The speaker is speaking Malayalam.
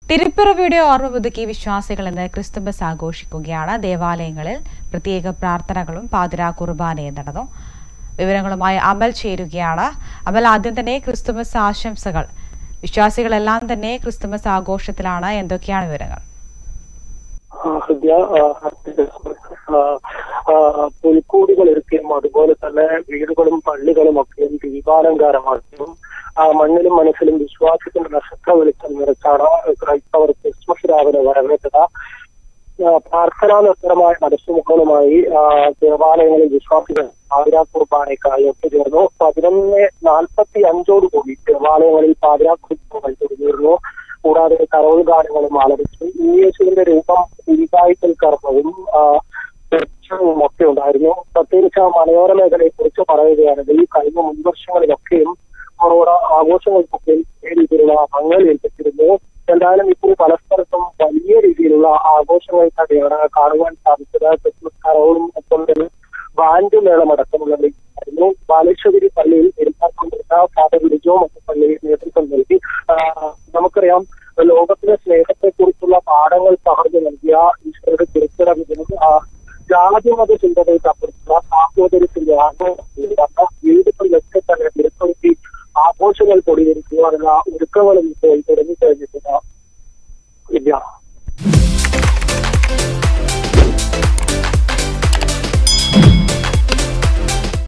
തിരുപ്പിറവിയുടെ ഓർമ്മ പുതുക്കി വിശ്വാസികൾ ഇന്ന് ക്രിസ്തുമസ് ആഘോഷിക്കുകയാണ് ദേവാലയങ്ങളിൽ പ്രത്യേക പ്രാർത്ഥനകളും പാതിരാ കുർബാനയും നടന്നു വിവരങ്ങളുമായി അമൽ ചേരുകയാണ് അമൽ ആദ്യം തന്നെ ക്രിസ്തുമസ് ആശംസകൾ വിശ്വാസികളെല്ലാം തന്നെ ക്രിസ്തുമസ് ആഘോഷത്തിലാണ് എന്തൊക്കെയാണ് വിവരങ്ങൾ ആ, ഹൃദയ ആ, ആ, ആ, പുൽക്കൂടുകൾ ഒരുക്കിയും അതുപോലെ തന്നെ വീടുകളും പള്ളികളും ഒക്കെയും ദീപാലങ്കാരമാക്കിയും ആ മണ്ണിലും മനസ്സിലും വിശ്വാസത്തിന്റെ നക്ഷത്ര വെളിച്ചം നിറച്ചാണ് ക്രൈസ്തവർ ക്രിസ്മസ് രാവിലെ വരവേറ്റത് ആ, പ്രാർത്ഥനാ നിർത്തരമായ മനസ്സുമുഖങ്ങളുമായി ആ, ദേവാലയങ്ങളിൽ വിശ്വാസികൾ പാതിരാ കുർബാനയ്ക്കായി ഒത്തുചേർന്നു പതിനൊന്ന് നാൽപ്പത്തി അഞ്ചോടുകൂടി ദേവാലയങ്ങളിൽ പാതിരാ കുർബാന തുടങ്ങിയിരുന്നു കൂടാതെ കരോൾ ഗാനങ്ങളും ആലപിച്ചു യേശുവിന്റെ രൂപം തിരികായ്ക്കൽ കർമ്മവും ആ, ദർശനവും ഒക്കെ ഉണ്ടായിരുന്നു പ്രത്യേകിച്ച് ആ മലയോര മേഖലയെ കുറിച്ച് പറയുകയാണെങ്കിൽ കഴിഞ്ഞ മുൻവർഷങ്ങളിലൊക്കെയും കൊറോണ ആഘോഷങ്ങൾക്കൊക്കെ ഈ രീതിയിലുള്ള ഭംഗൽ ഏൽപ്പിച്ചിരുന്നു എന്തായാലും ഇപ്പോൾ പല സ്ഥലത്തും വലിയ രീതിയിലുള്ള ആഘോഷങ്ങൾ തന്നെയാണ് കാണുവാൻ സാധിച്ചത് ക്രിസ്മസ് കരോളും ഒപ്പം തന്നെ ബാൻഡ് മേളമടക്കമുള്ളതായിരുന്നു ബാലേശ്വരി പള്ളിയിൽ പെരുമാൾ പങ്കെടുത്ത ഫാദർ ലിജോ മറ്റു പള്ളിയിൽ നേതൃത്വം നൽകി ആ, നമുക്കറിയാം ലോകത്തിലെ സ്നേഹത്തെ കുറിച്ചുള്ള പാഠങ്ങൾ പകർന്നു നൽകിയ ഈശ്വരുടെ തിരുത്തരം ജാതി മത ചിന്തകൾക്കപ്പുറത്തുള്ള സാഹോദര്യത്തിന്റെ ആഘോഷം വീടുകളിലൊക്കെ തന്നെ തിരുപ്പെടുത്തി ആഘോഷങ്ങൾ കൊടിയൊരുക്കുവാനുള്ള ഒരുക്കങ്ങളും ഇപ്പോൾ തുടങ്ങിക്കഴിഞ്ഞിട്ടുണ്ട് വിദ്യ